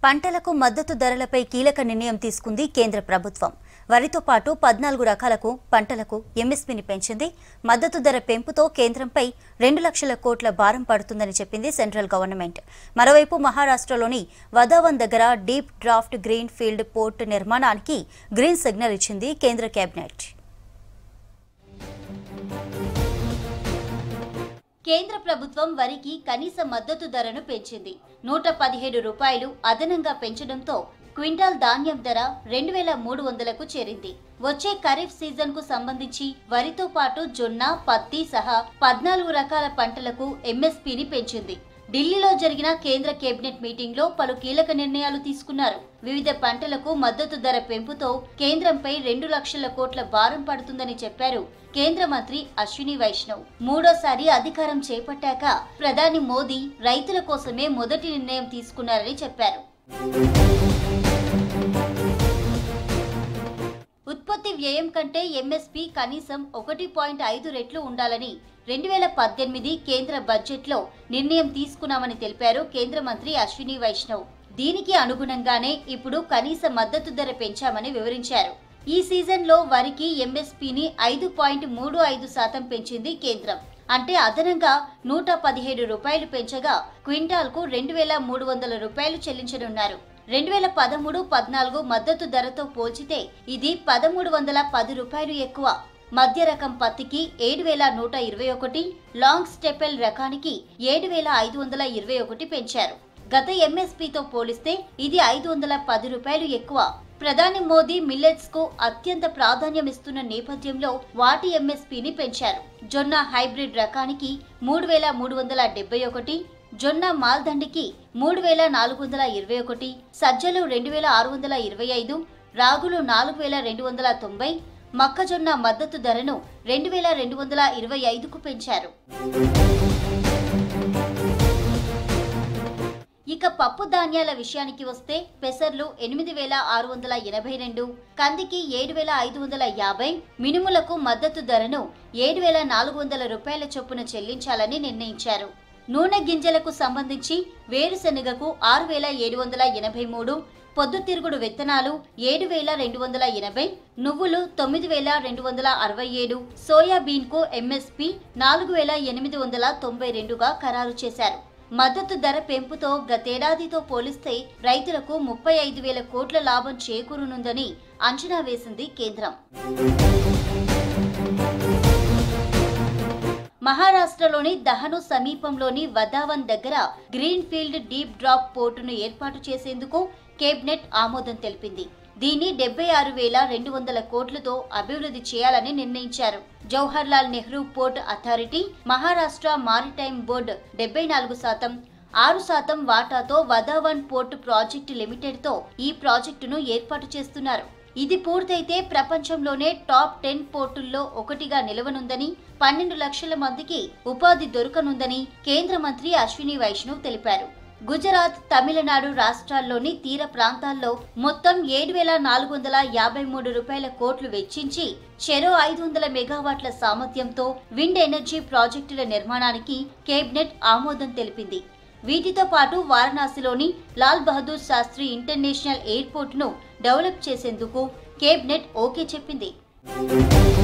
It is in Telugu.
పంటలకు మద్దతు ధరలపై కీలక నిర్ణయం తీసుకుంది కేంద్ర ప్రభుత్వం వరితో పాటు పద్నాలుగు రకాలకు పంటలకు ఎంఎస్పీని పెంచింది మద్దతు ధర పెంపుతో కేంద్రంపై రెండు లక్షల కోట్ల భారం పడుతుందని చెప్పింది సెంట్రల్ గవర్నమెంట్ మరోవైపు మహారాష్ట్రలోని వదావన్ దగ్గర deep draft green field port నిర్మాణానికి గ్రీన్ సిగ్నల్ ఇచ్చింది కేంద్ర కేబినెట్ కేంద్ర ప్రభుత్వం వరికి కనీస మద్దతు ధరను పెంచింది నూట పదిహేడు రూపాయలు అదనంగా పెంచడంతో క్వింటాల్ ధాన్యం ధర రెండు వేల మూడు వందలకు చేరింది వచ్చే ఖరీఫ్ సీజన్ కు సంబంధించి వరితో పాటు జొన్న పత్తి సహా పద్నాలుగు రకాల పంటలకు ఎంఎస్పీని పెంచింది ఢిల్లీలో జరిగిన కేంద్ర కేబినెట్ మీటింగ్ లో పలు కీలక నిర్ణయాలు తీసుకున్నారు వివిధ పంటలకు మద్దతు ధర పెంపుతో కేంద్రంపై రెండు లక్షల కోట్ల భారం పడుతుందని చెప్పారు కేంద్ర మంత్రి అశ్విని వైష్ణవ్ మూడోసారి అధికారం చేపట్టాక ప్రధాని మోదీ రైతుల కోసమే మొదటి నిర్ణయం తీసుకున్నారని చెప్పారు ఉత్పత్తి వ్యయం కంటే ఎంఎస్పీ కనీసం ఒకటి పాయింట్ ఐదు రెట్లు ఉండాలని రెండు వేల పద్దెనిమిది కేంద్ర బడ్జెట్లో నిర్ణయం తీసుకున్నామని తెలిపారు కేంద్ర మంత్రి అశ్విని వైష్ణవ్ దీనికి అనుగుణంగానే ఇప్పుడు కనీస మద్దతు ధర పెంచామని వివరించారు ఈ సీజన్లో వరికి ఎంఎస్పీని ఐదు పాయింట్ మూడు ఐదు శాతం పెంచింది కేంద్రం అంటే అదనంగా నూట పదిహేడు రూపాయలు పెంచగా క్వింటాల్కు రెండు వేల మూడు వందల రూపాయలు చెల్లించనున్నారు రెండు వేల పదమూడు పద్నాలుగు మద్దతు ధరతో పోల్చితే ఇది పదమూడు వందల పది రూపాయలు ఎక్కువ మధ్య రకం పత్తికి ఏడు వేల నూట ఇరవై ఒకటి లాంగ్ స్టెపెల్ రకానికి ఏడు వేల ఐదు వందల ఇరవై ఒకటి పెంచారు గత ఎంఎస్పీతో పోలిస్తే ఇది ఐదు వందల పది రూపాయలు ఎక్కువ ప్రధాని మోదీ మిల్లెట్స్ కు అత్యంత ప్రాధాన్యం ఇస్తున్న నేపథ్యంలో వాటి ఎంఎస్పీని పెంచారు జొన్న హైబ్రిడ్ రకానికి మూడు వేల మూడు వందల డెబ్బై ఒకటి జొన్న మాల్దండికి మూడు వేల నాలుగు వందల ఇరవై ఒకటి సజ్జలు రెండు వేల ఆరు వందల ఇరవై ఐదు రాగులు నాలుగు వేల రెండు వందల తొంభై మొక్కజొన్న మద్దతు ధరను రెండు వేల రెండు వందల ఇరవై ఐదుకు పెంచారు ఇక పప్పు ధాన్యాల విషయానికి వస్తే పెసర్లు ఎనిమిది వేల ఆరు వందల ఎనభై రెండు కందికి ఏడు వేల ఐదు వందల యాభై మినుములకు మద్దతు ధరను ఏడు వేల నాలుగు వందల రూపాయల చొప్పున చెల్లించాలని నిర్ణయించారు నూనె గింజలకు సంబంధించి వేరుశెనగకు ఆరు వేల ఏడు వందల ఎనభై మూడు పొద్దుతిరుగుడు విత్తనాలు ఏడు వేల రెండు వందల ఎనభై నువ్వులు తొమ్మిది వేల రెండు వందల అరవై ఏడు సోయాబీన్కు ఎంఎస్పి నాలుగు వేల ఎనిమిది వందల తొంభై రెండుగా ఖరారు చేశారు మద్దతు ధర పెంపుతో గతేడాదితో పోలిస్తే రైతులకు ముప్పై ఐదు వేల కోట్ల లాభం చేకూరనుందని అంచనా వేసింది కేంద్రం మహారాష్ట్రలోని దహను సమీపంలోని వదావన్ దగ్గర గ్రీన్ ఫీల్డ్ డీప్ డ్రాప్ పోర్టును ఏర్పాటు చేసేందుకు కేబినెట్ ఆమోదం తెలిపింది దీన్ని డెబ్బై ఆరు వేల రెండు వందల కోట్లతో అభివృద్ధి చేయాలని నిర్ణయించారు Jawahar Lal Nehru port authority Maharashtra maritime board డెబ్బై నాలుగు శాతం ఆరు శాతం వాటాతో వదావన్ పోర్ట్ ప్రాజెక్టు లిమిటెడ్తో ఈ ప్రాజెక్టును ఏర్పాటు చేస్తున్నారు ఇది పూర్తయితే ప్రపంచంలోనే టాప్ టెన్ పోర్టుల్లో ఒకటిగా నిలవనుందని పన్నెండు లక్షల మందికి ఉపాధి దొరకనుందని కేంద్ర మంత్రి అశ్విని వైష్ణవ్ తెలిపారు గుజరాత్ తమిళనాడు రాష్ట్రాల్లోని తీర ప్రాంతాల్లో మొత్తం ఏడు వేల నాలుగు వందల యాభై మూడు రూపాయల కోట్లు వెచ్చించి చెరో ఐదు వందల మెగావాట్ల సామర్థ్యంతో విండ్ ఎనర్జీ ప్రాజెక్టుల నిర్మాణానికి కేబినెట్ ఆమోదం తెలిపింది వీటితో పాటు వారణాసిలోని లాల్ బహదూర్ శాస్త్రి ఇంటర్నేషనల్ ఎయిర్పోర్ట్ను డెవలప్ చేసేందుకు కేబినెట్ ఓకే చెప్పింది